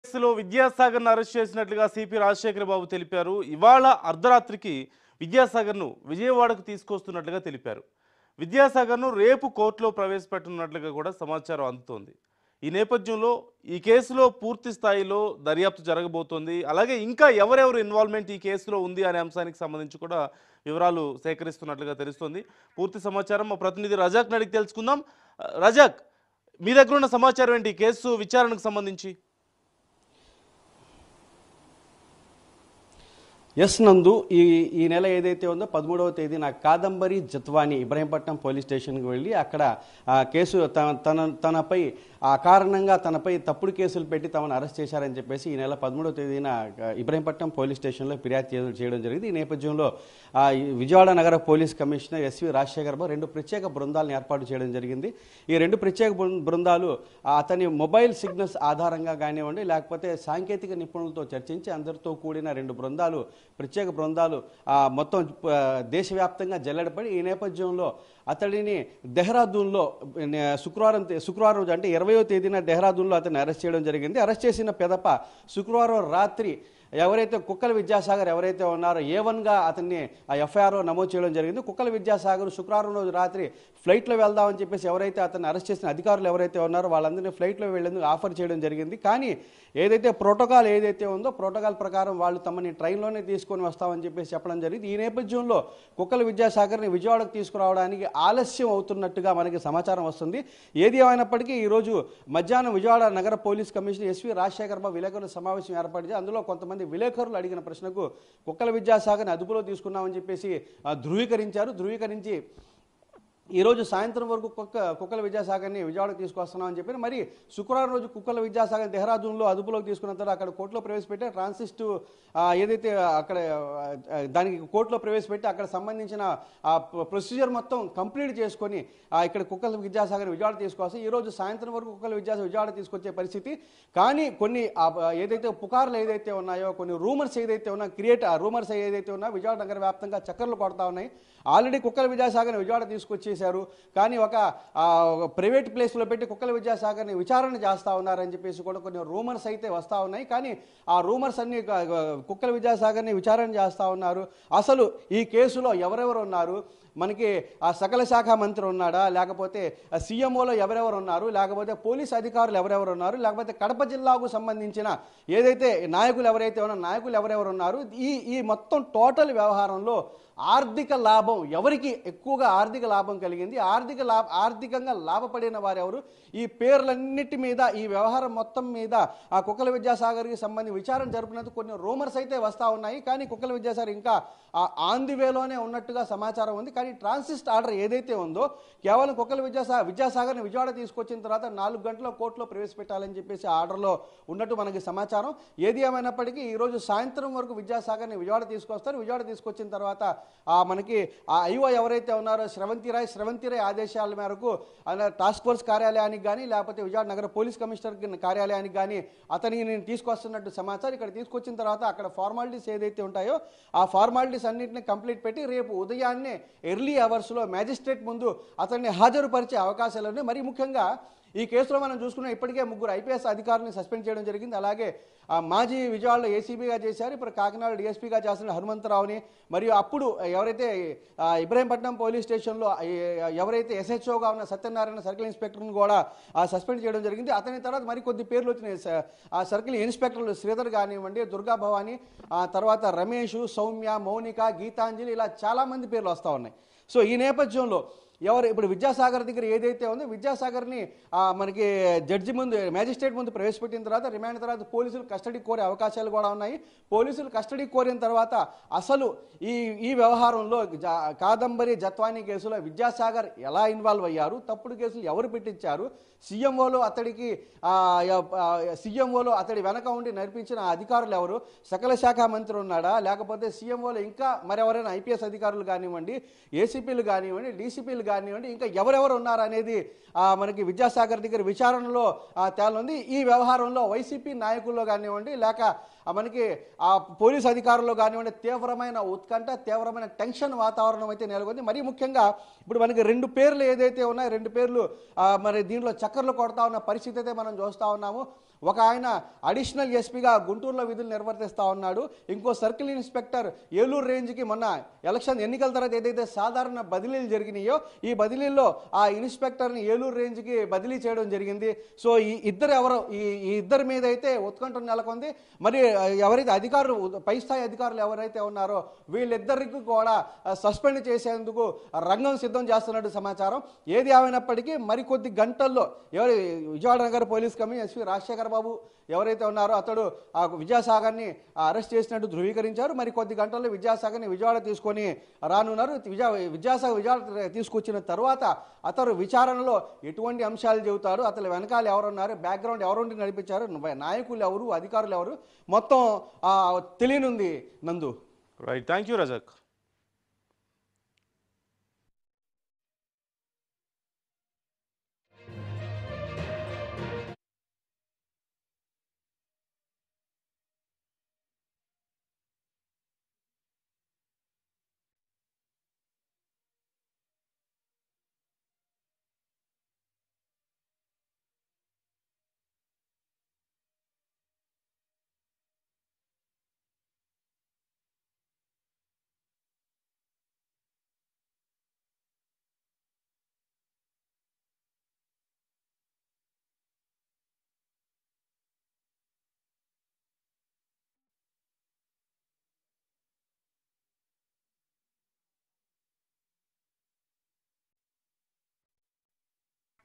కేసులో విద్యాసాగర్ను అరెస్ట్ చేసినట్లుగా సిపి రాజశేఖర బాబు తెలిపారు ఇవాళ అర్ధరాత్రికి విద్యాసాగర్ను విజయవాడకు తీసుకొస్తున్నట్లుగా తెలిపారు విద్యాసాగర్ను రేపు కోర్టులో ప్రవేశపెట్టనున్నట్లుగా కూడా సమాచారం అందుతోంది ఈ నేపథ్యంలో ఈ కేసులో పూర్తి స్థాయిలో దర్యాప్తు జరగబోతోంది అలాగే ఇంకా ఎవరెవరు ఇన్వాల్వ్మెంట్ ఈ కేసులో ఉంది అనే అంశానికి సంబంధించి కూడా వివరాలు సేకరిస్తున్నట్లుగా తెలుస్తోంది పూర్తి సమాచారం మా ప్రతినిధి రజాక్ అడిగి తెలుసుకుందాం ఆ, రజాక్ మీ దగ్గర ఉన్న సమాచారం ఏంటి ఈ కేసు విచారణకు సంబంధించి ఎస్ నందు ఈ ఈ నెల ఏదైతే ఉందో పదమూడవ తేదీన కాదంబరి జత్వాని ఇబ్రహీంపట్నం పోలీస్ స్టేషన్కి వెళ్ళి అక్కడ ఆ కేసు తన తన తనపై ఆ కారణంగా తనపై తప్పుడు కేసులు పెట్టి తమను అరెస్ట్ చేశారని చెప్పేసి ఈ నెల పదమూడవ తేదీన ఆ, ఇబ్రహీంపట్నం పోలీస్ స్టేషన్లో ఫిర్యాదు చే- చేయడం జరిగింది ఈ నేపథ్యంలో ఆ, ఈ విజయవాడ నగర police commissioner SV Rajasekhar Babu రెండు ప్రత్యేక బృందాలను ఏర్పాటు చేయడం జరిగింది ఈ రెండు ప్రత్యేక బృం- బృందాలు ఆ, అతని మొబైల్ సిగ్నల్స్ ఆధారంగా కానివ్వండి లేకపోతే సాంకేతిక నిపుణులతో చర్చించి అందరితో కూడిన రెండు బృందాలు ప్రత్యేక బృందాలు ఆ, మొత్తం ఆ, దేశవ్యాప్తంగా జల్లెడపడి ఈ నేపథ్యంలో అతడిని దెహ్రాదూన్లో నే- శుక్రవారం తే- శుక్రవారం రోజు అంటే ఇరవయో తేదీన దెహ్రాదూన్లో అతన్ని అరెస్ట్ చేయడం జరిగింది అరెస్ట్ చేసిన పెదప శుక్రవారం రాత్రి ఎవరైతే కుక్కల విద్యాసాగర్ ఎవరైతే ఉన్నారో ఏ వన్గా అతన్ని ఆ ఎఫ్ఐఆర్ నమోదు చేయడం జరిగింది కుక్కల విద్యాసాగర్ శుక్రవారం రోజు రాత్రి ఫ్లైట్లో వెళ్దామని చెప్పేసి ఎవరైతే అతన్ని అరెస్ట్ చేసిన అధికారులు ఎవరైతే ఉన్నారో వాళ్ళందరినీ ఫ్లైట్లో వెళ్లేందుకు ఆఫర్ చేయడం జరిగింది కానీ ఏదైతే ప్రోటోకాల్ ఏదైతే ఉందో ప్రోటోకాల్ ప్రకారం వాళ్ళు తమని ట్రైన్లోనే తీసుకొని వస్తామని చెప్పేసి చెప్పడం జరిగింది ఈ నేపథ్యంలో కుక్కల విద్యాసాగర్ని విజయవాడకు తీసుకురావడానికి ఆలస్యం అవుతున్నట్టుగా మనకి సమాచారం వస్తుంది ఏది ఏమైనప్పటికీ ఈరోజు మధ్యాహ్నం విజయవాడ నగర police commissioner SV Rajasekhar Babu విలేకరుల సమావేశం ఏర్పాటు చేసి అందులో కొంతమంది విలేకరులు అడిగిన ప్రశ్నకు కుక్కల విద్యాసాగర్ని అదుపులో తీసుకున్నామని చెప్పేసి ఆ, ధృవీకరించారు ధృవీకరించి ఈరోజు సాయంత్రం వరకు కుక్క కుక్కల విద్యాసాగర్ని విజయవాడకు తీసుకొస్తున్నామని చెప్పి మరి శుక్రవారం రోజు కుక్కల విద్యాసాగర్ దేహరాదూన్లో అదుపులోకి తీసుకున్న తర్వాత అక్కడ కోర్టులో ప్రవేశపెట్టి ట్రాన్సిస్ట్ ఆ, ఏదైతే అక్కడ ఆ, దానికి కోర్టులో ప్రవేశపెట్టి అక్కడ సంబంధించిన ఆ ప్రొసీజర్ మొత్తం కంప్లీట్ చేసుకొని ఆ, ఇక్కడ కుక్కల విద్యాసాగర్ విజయవాడ తీసుకొస్తే ఈరోజు సాయంత్రం వరకు కుక్కల విద్యాసాగర్ విజయవాడ తీసుకొచ్చే పరిస్థితి కానీ కొన్ని ఆ, ఏదైతే పుకార్లు ఏదైతే ఉన్నాయో కొన్ని రూమర్స్ ఏదైతే ఉన్నాయో క్రియేట్ ఆ రూమర్స్ ఏదైతే ఉన్నాయో విజయవాడ నగర వ్యాప్తంగా చక్కర్లు కొడతా ఉన్నాయి ఆల్రెడీ కుక్కల విద్యాసాగర్ని విజయవాడ తీసుకొచ్చేశారు కానీ ఒక ఆ, ఒక ప్రైవేట్ ప్లేస్లో పెట్టి కుక్కల విద్యాసాగర్ని విచారణ చేస్తూ ఉన్నారని చెప్పేసి కూడా కొన్ని రూమర్స్ అయితే వస్తూ ఉన్నాయి కానీ ఆ రూమర్స్ అన్ని క- క- కుక్కల విద్యాసాగర్ని విచారణ చేస్తూ ఉన్నారు అసలు ఈ కేసులో ఎవరెవరు ఉన్నారు మనకి ఆ సకల శాఖ మంత్రి ఉన్నాడా లేకపోతే ఆ సీఎంఓలో ఎవరెవరు ఉన్నారు లేకపోతే పోలీస్ అధికారులు ఎవరెవరు ఉన్నారు లేకపోతే కడప జిల్లాకు సంబంధించిన ఏదైతే నాయకులు ఎవరైతే ఉన్నారో నాయకులు ఎవరెవరు ఉన్నారు ఈ ఈ మొత్తం టోటల్ వ్యవహారంలో ఆర్థిక లాభం ఎవరికి ఎక్కువగా ఆర్థిక లాభం కలిగింది ఆర్థిక లాభ ఆర్థికంగా లాభపడిన వారెవరు ఈ పేర్లన్నిటి మీద ఈ వ్యవహారం మొత్తం మీద ఆ కుక్కల విద్యాసాగర్కి సంబంధించి విచారణ జరుపునందుకు కొన్ని రూమర్స్ అయితే వస్తూ ఉన్నాయి కానీ కుక్కల విద్యాసాగర్ ఇంకా ఆ ఆన్ ది వేలోనే ఉన్నట్టుగా సమాచారం ఉంది కానీ ట్రాన్సిస్ట్ ఆర్డర్ ఏదైతే ఉందో కేవలం కుక్కల విద్యాసాగర్ విద్యాసాగర్ని విజయవాడ తీసుకొచ్చిన తర్వాత నాలుగు గంటల కోర్టులో ప్రవేశపెట్టాలని చెప్పేసి ఆర్డర్లో ఉన్నట్టు మనకి సమాచారం ఏది ఏమైనప్పటికీ ఈరోజు సాయంత్రం వరకు విద్యాసాగర్ని విజయవాడ తీసుకొస్తారు విజయవాడ తీసుకొచ్చిన తర్వాత ఆ మనకి ఆ ఐఓ ఎవరైతే ఉన్నారో శ్రవంతి రాయ్ శ్రవంతి రాయ్ ఆదేశాల మేరకు ఆయన టాస్క్ ఫోర్స్ కార్యాలయానికి కానీ లేకపోతే విజయవాడ నగర పోలీస్ కమిషనర్ కార్యాలయానికి కానీ అతనికి నేను తీసుకొస్తున్నట్టు సమాచారం ఇక్కడ తీసుకొచ్చిన తర్వాత అక్కడ ఫార్మాలిటీస్ ఏదైతే ఉంటాయో ఆ ఫార్మాలిటీస్ అన్నింటినీ కంప్లీట్ పెట్టి రేపు ఉదయాన్నే ఎర్లీ అవర్స్లో మ్యాజిస్ట్రేట్ ముందు అతన్ని హాజరుపరిచే అవకాశాలు ఉన్నాయి మరి ముఖ్యంగా ఈ కేసులో మనం చూసుకున్న ఇప్పటికే ముగ్గురు ఐపీఎస్ అధికారులను సస్పెండ్ చేయడం జరిగింది అలాగే ఆ మాజీ విజయవాడలో ఏసీబీగా చేశారు ఇప్పుడు కాకినాడ డిఎస్పీగా చేస్తున్న హనుమంతరావుని మరియు అప్పుడు ఎవరైతే ఆ, ఇబ్రహీంపట్నం పోలీస్ స్టేషన్లో ఏ- ఎవరైతే ఎస్హెచ్ఓగా ఉన్న సత్యనారాయణ సర్కిల్ ఇన్స్పెక్టర్ని కూడా ఆ, సస్పెండ్ చేయడం జరిగింది అతని తర్వాత మరి కొద్ది పేర్లు వచ్చినాయి స- ఆ సర్కిల్ ఇన్స్పెక్టర్లు శ్రీధర్ కానివ్వండి దుర్గా భవాని ఆ తర్వాత రమేష్ సౌమ్య మౌనిక గీతాంజలి ఇలా చాలామంది పేర్లు వస్తూ ఉన్నాయి సో ఈ నేపథ్యంలో ఎవరు ఇప్పుడు విద్యాసాగర్ దగ్గర ఏదైతే ఉందో విద్యాసాగర్ని ఆ, మనకి జడ్జి ముందు మేజిస్ట్రేట్ ముందు ప్రవేశపెట్టిన తర్వాత రిమాండ్ తర్వాత పోలీసులు కస్టడీ కోరే అవకాశాలు కూడా ఉన్నాయి పోలీసులు కస్టడీ కోరిన తర్వాత అసలు ఈ ఈ వ్యవహారంలో జా- కాదంబరి జత్వానీ కేసులో విద్యాసాగర్ ఎలా ఇన్వాల్వ్ అయ్యారు తప్పుడు కేసులు ఎవరు పెట్టించారు సీఎంఓలో అతడికి సీఎంఓలో అతడి వెనక ఉండి నడిపించిన అధికారులు ఎవరు సకల శాఖ మంత్రి ఉన్నాడా లేకపోతే సీఎంఓలో ఇంకా మరెవరైనా ఐపీఎస్ అధికారులు కానివ్వండి ఏసీపీలు కానివ్వండి డీసీపీలు కానివ్వండి ఇంకా ఎవరెవరు ఉన్నారనేది ఆ, మనకి విద్యాసాగర్ దగ్గర విచారణలో ఆ, తేలనుంది ఈ వ్యవహారంలో వైసీపీ నాయకుల్లో కానివ్వండి లేక ఆ, మనకి ఆ పోలీస్ అధికారుల్లో కానివ్వండి తీవ్రమైన ఉత్కంఠ తీవ్రమైన టెన్షన్ వాతావరణం అయితే నెలకొంది మరీ ముఖ్యంగా ఇప్పుడు మనకి రెండు పేర్లు ఏదైతే ఉన్నాయో రెండు పేర్లు ఆ, మరి దీంట్లో చక్కర్లు కొడతా ఉన్న పరిస్థితి అయితే మనం చూస్తూ ఉన్నాము ఒక ఆయన అడిషనల్ ఎస్పీగా గుంటూరులో విధులు నిర్వర్తిస్తా ఉన్నాడు ఇంకో సర్కిల్ ఇన్స్పెక్టర్ ఏలూరు రేంజ్కి మొన్న ఎలక్షన్ ఎన్నికల తర్వాత ఏదైతే సాధారణ బదిలీలు జరిగినాయో ఈ బదిలీల్లో ఆ ఇన్స్పెక్టర్ని ఏలూరు రేంజ్కి బదిలీ చేయడం జరిగింది సో ఈ ఇద్దరు ఎవరో ఈ ఈ ఇద్దరి మీద అయితే ఉత్కంఠ నెలకొంది మరి ఆ, ఎవరైతే అధికారులు పై స్థాయి అధికారులు ఎవరైతే ఉన్నారో వీళ్ళిద్దరికి కూడా సస్పెండ్ చేసేందుకు రంగం సిద్ధం చేస్తున్నట్టు సమాచారం ఏది ఏమైనప్పటికీ మరికొద్ది గంటల్లో ఎవరు విజయవాడ నగర police commissioner SP Rajasekhar Babu ఎవరైతే ఉన్నారో అతడు ఆ విద్యాసాగర్ని అరెస్ట్ చేసినట్టు ధృవీకరించారు మరి కొద్ది గంటల్లో విద్యాసాగర్ని విజయవాడ తీసుకొని రానున్నారు విద్యా విద్యాసాగర్ విజయవాడ తీసుకొచ్చిన తర్వాత అతడు విచారణలో ఎటువంటి అంశాలు చెబుతాడు అతని వెనకాల ఎవరున్నారు బ్యాక్గ్రౌండ్ ఎవరుండి నడిపించారు నాయకులు ఎవరు అధికారులు ఎవరు మొత్తం ఆ, తెలియనుంది నందు రైట్ థ్యాంక్ యూ రజక్